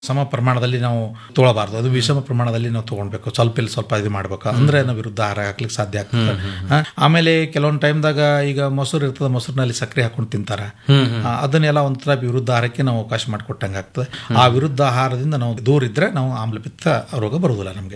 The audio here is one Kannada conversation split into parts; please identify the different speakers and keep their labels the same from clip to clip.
Speaker 1: ಸಮ ಪ್ರಮಾಣದಲ್ಲಿ ನಾವು ತೊಗೊಳಬಾರ್ದು ಅದು ವಿಷಮ ಪ್ರಮಾಣದಲ್ಲಿ ನಾವು ತಗೊಳ್ಬೇಕು ಸ್ವಲ್ಪ ಇಲ್ಲಿ ಸ್ವಲ್ಪ ಇದು ಮಾಡ್ಬೇಕು ಅಂದ್ರೆ ನಾವು ವಿರುದ್ಧ ಆಹಾರ ಹಾಕ್ಲಿಕ್ಕೆ ಸಾಧ್ಯ ಆಗ್ತದೆ ಹಾ, ಆಮೇಲೆ ಕೆಲವೊಂದು ಟೈಮ್ದಾಗ ಈಗ ಮೊಸರು ಇರ್ತದೆ ಮೊಸರಿನಲ್ಲಿ ಸಕ್ಕರೆ ಹಾಕೊಂಡು ತಿಂತಾರೆ ಆ, ಅದನ್ನೆಲ್ಲ ಒಂಥರ ವಿರುದ್ಧ ಆಹಾರಕ್ಕೆ ನಾವು ಅವಕಾಶ ಮಾಡಿಕೊಟ್ಟಂಗೆ ಆಗ್ತದೆ ಆ ವಿರುದ್ಧ ಆಹಾರದಿಂದ ನಾವು ದೂರ ಇದ್ರೆ ನಾವು ಆಮ್ಲಪಿತ್ತ ರೋಗ ಬರುವುದಿಲ್ಲ ನಮಗೆ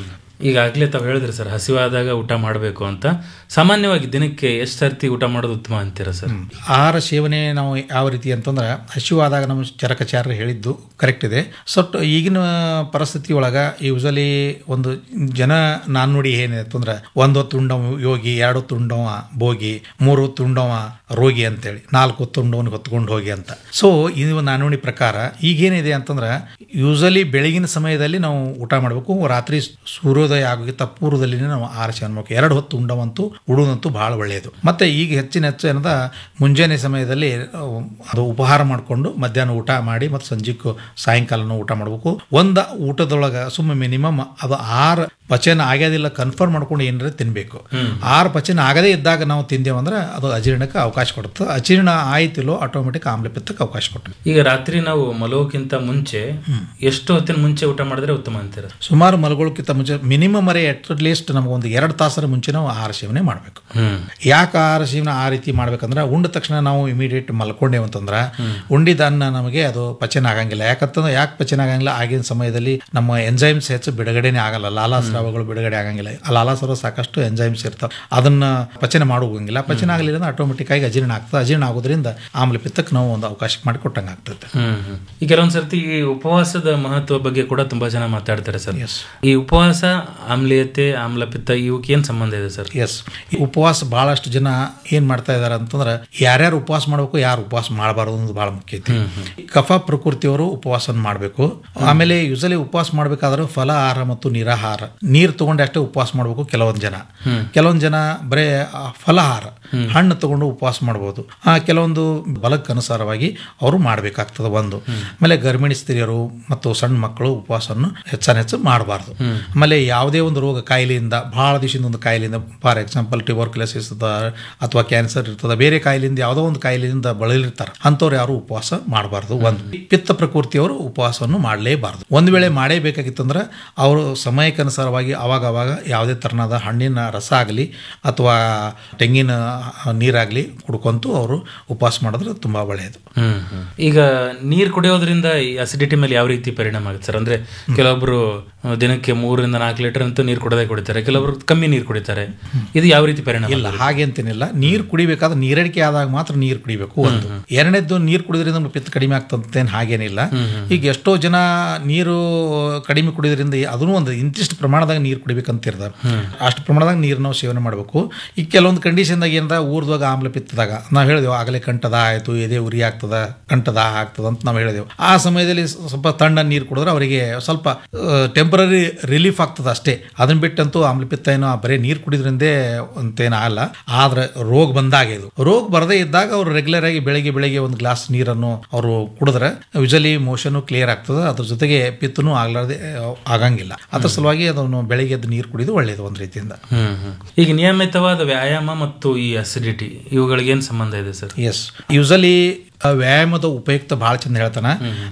Speaker 2: ಈಗಾಗಲೇ ತಾವು ಹೇಳಿದ್ರಿ ಸರ್ ಹಸಿವಾದಾಗ ಊಟ ಮಾಡಬೇಕು ಅಂತ ಸಾಮಾನ್ಯವಾಗಿ ದಿನಕ್ಕೆ ಎಷ್ಟು ಸರ್ತಿ ಊಟ ಮಾಡೋದು ಉತ್ತಮ ಅಂತೀರಾ ಸರ್
Speaker 1: ಆಹಾರ ಸೇವನೆ ನಾವು ಯಾವ ರೀತಿ ಅಂತಂದ್ರೆ ಹಸಿವಾದಾಗ ನಮ್ಮ ಚರಕಚಾರ್ಯರು ಹೇಳಿದ್ದು ಕರೆಕ್ಟ್ ಇದೆ ಸೊಟ್ ಈಗಿನ ಪರಿಸ್ಥಿತಿ ಒಳಗ ಯೂಸಲಿ ಒಂದು ಜನ ನಾಣ್ಣುಡಿ ಏನಿದೆ ಅಂತಂದ್ರೆ ಒಂದು ಹೊತ್ತು ಉಂಡವ ಯೋಗಿ ಎರಡು ಹೊತ್ತು ಉಂಡವ ಭೋಗಿ ಮೂರು ಹೊತ್ತು ಉಂಡವ ರೋಗಿ ಅಂತೇಳಿ ನಾಲ್ಕು ಹೊತ್ತು ಉಂಡವನಿಗೆ ಹೊತ್ಕೊಂಡು ಹೋಗಿ ಅಂತ ಸೊ ಇದು ನಾಣ್ಣುಡಿ ಪ್ರಕಾರ ಈಗೇನಿದೆ ಅಂತಂದ್ರೆ ಯೂಸಲಿ ಬೆಳಗಿನ ಸಮಯದಲ್ಲಿ ನಾವು ಊಟ ಮಾಡಬೇಕು ರಾತ್ರಿ ಸೂರ್ಯೋದಯ ಆಗೋಕ್ಕಿಂತ ಪೂರ್ವದಲ್ಲಿ ನಾವು ಆಹಾರ ಸೇವನೆ ಮಾಡಬೇಕು ಎರಡು ಹೊತ್ತು ಉಂಡವಂತೂ ಉಡುವಂತೂ ಬಹಳ ಒಳ್ಳೆಯದು ಮತ್ತೆ ಈಗ ಹೆಚ್ಚಿನ ಹೆಚ್ಚು ಏನದ ಮುಂಜಾನೆ ಸಮಯದಲ್ಲಿ ಅಹ್, ಅದು ಉಪಹಾರ ಮಾಡಿಕೊಂಡು ಮಧ್ಯಾಹ್ನ ಊಟ ಮಾಡಿ ಮತ್ತು ಸಂಜೆಗೂ ಸಾಯಂಕಾಲನೂ ಊಟ ಮಾಡಬೇಕು ಒಂದು ಊಟದೊಳಗೆ ಸುಮ್ಮನೆ ಮಿನಿಮಮ್ ಅದು ಆರು ಪಚನ ಆಗ್ಯೋದಿಲ್ಲ ಕನ್ಫರ್ಮ್ ಮಾಡ್ಕೊಂಡು ಏನಾರ ತಿನ್ನಬೇಕು ಆರು ಪಚನ ಆಗದೇ ಇದ್ದಾಗ ನಾವು ತಿಂದೇವಂದ್ರೆ ಅದು ಅಜೀರ್ಣಕ್ಕೆ ಅವಕಾಶ ಕೊಡುತ್ತೆ ಅಜೀರ್ಣ ಆಯ್ತಿಲ್ಲೋ ಆಟೋಮೆಟಿಕ್ ಆಮ್ಲಪಿತ್ತಕ್ಕೆ ಅವಕಾಶ ಕೊಟ್ಟು
Speaker 2: ಈಗ ರಾತ್ರಿ ನಾವು ಮಲಗೋಕ್ಕಿಂತ ಮುಂಚೆ ಎಷ್ಟು ಹೊತ್ತಿನ ಮುಂಚೆ ಊಟ ಮಾಡಿದ್ರೆ ಉತ್ತಮ ಅಂತೀರಾ
Speaker 1: ಸುಮಾರು ಮಲಗೋಕ್ಕಿಂತ ಮುಂಚೆ ಮಿನಿಮಮ್ ಅರೇ ಅಟ್ ಲೀಸ್ಟ್ ನಮ್ಗೆ ಒಂದು ಎರಡು ತಾಸರ ಮುಂಚೆ ನಾವು ಆಹಾರ ಸೇವನೆ ಮಾಡಬೇಕು
Speaker 2: ಹ್ಮ್
Speaker 1: ಯಾಕೆ ಆಹಾರ ಸೇವನೆ ಆ ರೀತಿ ಮಾಡ್ಬೇಕಂದ್ರೆ ಉಂಡ ತಕ್ಷಣ ನಾವು ಇಮಿಡಿಯೇಟ್ ಮಲ್ಕೊಂಡೇವು ಅಂತಂದ್ರೆ ಉಂಡಿದ ಅನ್ನ ನಮಗೆ ಅದು ಪಚನ ಆಗಂಗಿಲ್ಲ ಯಾಕಂತಂದ್ರೆ ಯಾಕೆ ಪಚನ ಆಗಂಗಿಲ್ಲ ಆಗಿನ ಸಮಯದಲ್ಲಿ ನಮ್ಮ ಎಂಜೈಮ್ಸ್ ಹೆಚ್ಚು ಬಿಡುಗಡೆನೇ ಆಗಲ್ಲ ಲಾಲಾಸ್ರಾವಗಳು ಬಿಡುಗಡೆ ಆಗಂಗಿಲ್ಲ ಆ ಲಾಲಾಸ್ರಾವ ಸಾಕಷ್ಟು ಎಂಜೈಮ್ಸ್ ಇರ್ತಾವೆ ಅದನ್ನ ಪಚನ ಮಾಡೋಂಗಿಲ್ಲ ಪಚನ ಆಗಲಿಲ್ಲ ಅಂದ್ರೆ ಆಟೋಮೆಟಿಕ್ ಆಗಿ ಅಜೀರ್ಣ ಆಗ್ತದೆ ಅಜೀರ್ಣ ಆಗೋದ್ರಿಂದ ಆಮ್ಲಪಿತ್ತಕ್ಕೆ ನಾವು ಒಂದು ಅವಕಾಶ ಮಾಡಿಕೊಟ್ಟಂಗೆ ಆಗ್ತದೆ
Speaker 2: ಹ್ಮ್ ಹ್ಮ್. ಈ ಕೆಲವೊಂದ್ ಸರ್ತಿ ಈ ಉಪವಾಸದ ಮಹತ್ವ ಬಗ್ಗೆ ಕೂಡ ತುಂಬಾ ಜನ ಮಾತಾಡ್ತಾರೆ ಸರ್
Speaker 1: ಎಸ್
Speaker 2: ಈ ಉಪವಾಸ ಆಮ್ಲೀಯತೆ ಆಮ್ಲಪಿತ್ತ ಇವಕ್ಕೆ ಏನ್ ಸಂಬಂಧ ಇದೆ ಸರ್
Speaker 1: ಎಸ್ ಈ ಉಪವಾಸ ಬಹಳಷ್ಟು ಜನ ಏನ್ ಮಾಡ್ತಾ ಇದಾರೆ ಅಂತಂದ್ರೆ ಯಾರ್ಯಾರು ಉಪವಾಸ ಮಾಡಬೇಕು ಯಾರು ಉಪವಾಸ ಮಾಡಬಾರದು ಅನ್ನೋದು ಬಹಳ ಮುಖ್ಯ ಐತಿ ಕಫ ಪ್ರಕೃತಿಯವರು ಉಪವಾಸ ಮಾಡಬೇಕು ಆಮೇಲೆ ಯೂಸಲಿ ಉಪವಾಸ ಮಾಡಬೇಕಾದ್ರೆ ಫಲ ಆಹಾರ ಮತ್ತು ನಿರಾಹಾರ ನೀರು ತಗೊಂಡು ಅಷ್ಟೇ ಉಪವಾಸ ಮಾಡಬೇಕು ಕೆಲವೊಂದು ಜನ ಕೆಲವೊಂದು ಜನ ಬರೇ ಆ, ಫಲಾಹಾರ ಹಣ್ಣು ತಗೊಂಡು ಉಪವಾಸ ಮಾಡ್ಬೋದು ಆ ಕೆಲವೊಂದು ಬಲಕ್ಕೆ ಅನುಸಾರವಾಗಿ ಅವರು ಮಾಡಬೇಕಾಗ್ತದೆ ಒಂದು ಆಮೇಲೆ ಗರ್ಭಿಣಿ ಸ್ತ್ರೀಯರು ಮತ್ತು ಸಣ್ಣ ಮಕ್ಕಳು ಉಪವಾಸವನ್ನು ಹೆಚ್ಚಾನ ಹೆಚ್ಚು ಮಾಡಬಾರ್ದು ಆಮೇಲೆ ಯಾವುದೇ ಒಂದು ರೋಗ ಕಾಯಿಲೆಯಿಂದ ಬಹಳ ದಿವಸದಿಂದ ಒಂದು ಕಾಯಿಲೆಯಿಂದ ಫಾರ್ ಎಕ್ಸಾಂಪಲ್ ಟ್ಯೂಬರ್ಕ್ಯುಲೋಸಿಸ್ ಇರ್ತದ ಅಥವಾ ಕ್ಯಾನ್ಸರ್ ಇರ್ತದ ಬೇರೆ ಕಾಯಿಲೆಯಿಂದ ಯಾವುದೋ ಒಂದು ಕಾಯಿಲೆಯಿಂದ ಬಳಲಿರ್ತಾರೆ ಅಂಥವ್ರು ಯಾರು ಉಪವಾಸ ಮಾಡಬಾರ್ದು ಒಂದು ಪಿತ್ತ ಪ್ರಕೃತಿಯವರು ಉಪವಾಸವನ್ನು ಮಾಡಲೇಬಾರ್ದು ಒಂದು ವೇಳೆ ಮಾಡೇಬೇಕಾಗಿತ್ತಂದ್ರೆ ಅವರು ಸಮಯಕ್ಕನುಸಾರವಾಗಿ ಅವಾಗ ಅವಾಗ ಯಾವುದೇ ತರನಾದ ಹಣ್ಣಿನ ರಸ ಆಗಲಿ ಅಥವಾ ತೆಂಗಿನ ನೀರಾಗಲಿ ಕುಡ್ಕೊಂತು ಅವರು ಉಪವಾಸ ಮಾಡಿದ್ರೆ ತುಂಬ ಒಳ್ಳೆಯದು
Speaker 2: ಹ್ಮ್ ಹ್ಮ್. ಈಗ ನೀರ್ ಕುಡಿಯೋದ್ರಿಂದ ಈ ಅಸಿಡಿಟಿ ಮೇಲೆ ಯಾವ ರೀತಿ ಪರಿಣಾಮ ಆಗುತ್ತೆ ಸರ್ ಅಂದ್ರೆ ಕೆಲವೊಬ್ರು ಆ, ದಿನಕ್ಕೆ ಮೂರರಿಂದ ನಾಲ್ಕು ಲೀಟರ್ ಅಂತೂ ನೀರು ಕುಡದೇ ಕುಡಿತಾರೆ ಕೆಲವೊಬ್ರು ಕಮ್ಮಿ ನೀರು ಕುಡಿತಾರೆ ಇದು ಯಾವ ರೀತಿ ಪರಿಣಾಮ
Speaker 1: ಇಲ್ಲ ಹಾಗೆ ಅಂತೇನಿಲ್ಲ ನೀರು ಕುಡಿಬೇಕಾದ್ರೆ ನೀರಡಿಕೆ ಆದಾಗ ಮಾತ್ರ ನೀರು ಕುಡಿಬೇಕು ಒಂದು ಎರಡನೇದ್ದು ನೀರು ಕುಡಿದ್ರಿಂದ ನಮ್ಮ ಪಿತ್ತ ಕಡಿಮೆ ಆಗ್ತಂತೇನು ಹಾಗೇನಿಲ್ಲ ಈಗ ಎಷ್ಟೋ ಜನ ನೀರು ಕಡಿಮೆ ಕುಡಿಯೋದ್ರಿಂದ ಅದನ್ನು ಒಂದು ಇಂತಿಷ್ಟು ಪ್ರಮಾಣದಾಗ ನೀರು ಕುಡಿಬೇಕಂತಿರ್ದ ಅಷ್ಟು ಪ್ರಮಾಣದಾಗ ನೀರು ನಾವು ಸೇವನೆ ಮಾಡಬೇಕು ಈಗ ಕೆಲವೊಂದು ಕಂಡೀಷನ್ದಾಗ ಏನದ ಊರ್ದಾಗ ಆಮ್ಲ ಪಿತ್ತದಾಗ ನಾವು ಹೇಳಿದೆವು ಆಗಲೇ ಕಂಠದ ಆಯಿತು ಎದೆ ಉರಿ ಆಗ್ತದ ಕಂಠದ ಆಗ್ತದ ಅಂತ ನಾವು ಹೇಳಿದೆವು ಆ ಸಮಯದಲ್ಲಿ ಸ್ವಲ್ಪ ತಣ್ಣ ನೀರು ಕುಡಿದ್ರೆ ಅವರಿಗೆ ಸ್ವಲ್ಪ ಟೆಂಪರರಿ ರಿಲೀಫ್ ಆಗ್ತದೆ ಅಷ್ಟೇ ಅದನ್ನ ಬಿಟ್ಟಂತೂ ಆಮ್ಲಪಿತ್ತ ಏನೋ ಬರೀ ನೀರು ಕುಡಿದ್ರಿಂದೇ ಅಂತೇನು ಆಗಲ್ಲ ಆದ್ರೆ ರೋಗ ಬಂದಾಗ ಇದು ರೋಗ ಬರದೇ ಇದ್ದಾಗ ಅವರು ರೆಗ್ಯುಲರ್ ಆಗಿ ಬೆಳಗ್ಗೆ ಬೆಳಗ್ಗೆ ಒಂದು ಗ್ಲಾಸ್ ನೀರನ್ನು ಅವರು ಕುಡಿದ್ರೆ ಯೂಶಲಿ ಮೋಷನ್ ಕ್ಲಿಯರ್ ಆಗ್ತದೆ ಅದ್ರ ಜೊತೆಗೆ ಪಿತ್ತನೂ ಆಗ್ಲಾರ್ದೆ ಆಗಂಗಿಲ್ಲ ಅದ್ರ ಸಲುವಾಗಿ ಅದನ್ನು ಬೆಳಗ್ಗೆ ಎದ್ದು ನೀರು ಕುಡಿದು ಒಳ್ಳೆಯದು ಒಂದು ರೀತಿಯಿಂದ
Speaker 2: ಹ್ಮ್ ಹ್ಮ್. ಈಗ ನಿಯಮಿತವಾದ ವ್ಯಾಯಾಮ ಮತ್ತು ಈ ಅಸಿಡಿಟಿ ಇವುಗಳಿಗೆ ಏನ್ ಸಂಬಂಧ ಇದೆ ಸರ್
Speaker 1: ಎಸ್ ಯೂಸಲಿ ವ್ಯಾಯಾಮದ ಉಪಯುಕ್ತ ಬಹಳ ಚಂದ ಹೇಳ್ತಾನ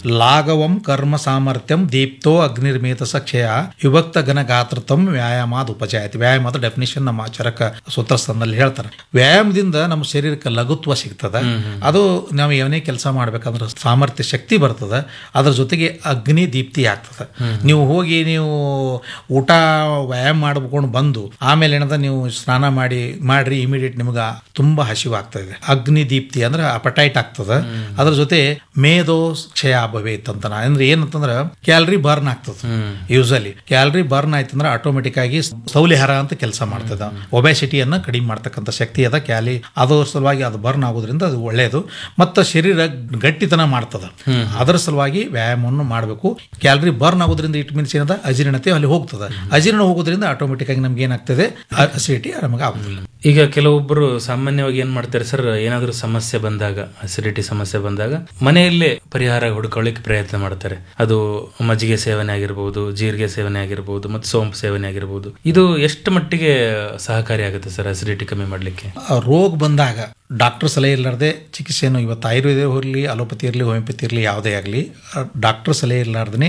Speaker 1: ಲಾಘವಂ ಕರ್ಮ ಸಾಮರ್ಥ್ಯಂ ದೀಪ್ತೋ ಅಗ್ನಿರ್ಮೇತ ಕ್ಷಯ ವಿಭಕ್ತ ಘನ ಗಾತ್ರತಂ ವ್ಯಾಯಾಮಾದ ಉಪಜಾಯತಿ ವ್ಯಾಯಾಮದ ಡೆಫಿನಿಷನ್ ನಮ್ಮ ಚರಕ ಸೂತ್ರಸ್ಥಾನದಲ್ಲಿ ಹೇಳ್ತಾರೆ ವ್ಯಾಯಾಮದಿಂದ ನಮ್ಮ ಶರೀರಕ್ಕೆ ಲಘುತ್ವ ಸಿಗ್ತದೆ ಅದು ನಾವು ಏನೇ ಕೆಲಸ ಮಾಡ್ಬೇಕಂದ್ರೆ ಸಾಮರ್ಥ್ಯ ಶಕ್ತಿ ಬರ್ತದೆ ಅದ್ರ ಜೊತೆಗೆ ಅಗ್ನಿ ದೀಪ್ತಿ ಆಗ್ತದೆ ನೀವು ಹೋಗಿ ನೀವು ಊಟ ವ್ಯಾಯಾಮ ಮಾಡ್ಕೊಂಡು ಬಂದು ಆಮೇಲೆ ಏನದ ನೀವು ಸ್ನಾನ ಮಾಡಿ ಮಾಡ್ರಿ ಇಮಿಡಿಯೇಟ್ ನಿಮ್ಗೆ ತುಂಬಾ ಹಸಿವು ಆಗ್ತಾ ಇದೆ ಅಗ್ನಿ ದೀಪ್ತಿ ಅಂದ್ರೆ ಅಪಟೈಟ್ ಆಗ್ತದೆ ಅದ್ರ ಜೊತೆ ಮೇಧೋ ಕ್ಷಯ ಭವೇತ್ ಅಂತ ಅಂದ್ರೆ ಏನಂತಂದ್ರೆ ಕ್ಯಾಲರಿ ಬರ್ನ್ ಆಗ್ತದೆ ಯೂಸಲಿ ಕ್ಯಾಲರಿ ಬರ್ನ್ ಆಯ್ತಂದ್ರೆ ಆಟೋಮೆಟಿಕ್ ಆಗಿ ಸೌಲಿಹಾರ ಅಂತ ಕೆಲಸ ಮಾಡ್ತದ ಒಬೆಸಿಟಿಯನ್ನ ಕಡಿಮೆ ಮಾಡ್ತಕ್ಕಂಥ ಶಕ್ತಿ ಅದ ಕ್ಯಾಲಿ ಅದ್ರ ಸಲುವಾಗಿ ಅದು ಬರ್ನ್ ಆಗೋದ್ರಿಂದ ಅದು ಒಳ್ಳೆಯದು ಮತ್ತು ಶರೀರ ಗಟ್ಟಿತನ ಮಾಡ್ತದ ಅದರ ಸಲುವಾಗಿ ವ್ಯಾಯಾಮವನ್ನು ಮಾಡಬೇಕು ಕ್ಯಾಲರಿ ಬರ್ನ್ ಆಗೋದ್ರಿಂದ ಇಟ್ ಮೀನ್ಸ್ ಏನದ ಅಜೀರ್ಣತೆ ಅಲ್ಲಿ ಹೋಗ್ತದೆ ಅಜೀರ್ಣ ಹೋಗೋದ್ರಿಂದ ಆಟೋಮೆಟಿಕ್ ಆಗಿ ನಮ್ಗೆ ಏನಾಗ್ತದೆ ಅಸಿಡಿಟಿ ನಮಗೆ ಆಗುದಿಲ್ಲ
Speaker 2: ಈಗ ಕೆಲವೊಬ್ರು ಸಾಮಾನ್ಯವಾಗಿ ಏನ್ ಮಾಡ್ತಾರೆ ಸರ್ ಏನಾದ್ರೂ ಸಮಸ್ಯೆ ಬಂದಾಗ ಅಸಿಡಿಟಿ ಸಮಸ್ಯೆ ಬಂದಾಗ ಮನೆಯಲ್ಲೇ ಪರಿಹಾರ ಹುಡುಕೊಳ್ಳಿಕ್ಕೆ ಪ್ರಯತ್ನ ಮಾಡ್ತಾರೆ ಅದು ಮಜ್ಜಿಗೆ ಸೇವನೆ ಆಗಿರ್ಬೋದು ಜೀರಿಗೆ ಸೇವನೆ ಆಗಿರ್ಬೋದು ಮತ್ತು ಸೋಂಪು ಸೇವನೆ ಆಗಿರ್ಬೋದು ಇದು ಎಷ್ಟು ಮಟ್ಟಿಗೆ ಸಹಕಾರಿಯಾಗುತ್ತೆ ಸರ್ ಅಸಿಡಿಟಿ ಕಮ್ಮಿ ಮಾಡಲಿಕ್ಕೆ
Speaker 1: ಆ ರೋಗ ಬಂದಾಗ ಡಾಕ್ಟರ್ ಸಲಹೆ ಇರಲಾರ್ದೆ ಚಿಕಿತ್ಸೆಯನ್ನು ಇವತ್ತು ಆಯುರ್ವೇದ ಇರಲಿ ಅಲೋಪತಿ ಇರಲಿ ಹೋಮಿಯೋಪತಿ ಇರಲಿ ಯಾವುದೇ ಆಗಲಿ ಡಾಕ್ಟರ್ ಸಲಹೆ ಇರಲಾರ್ದೇ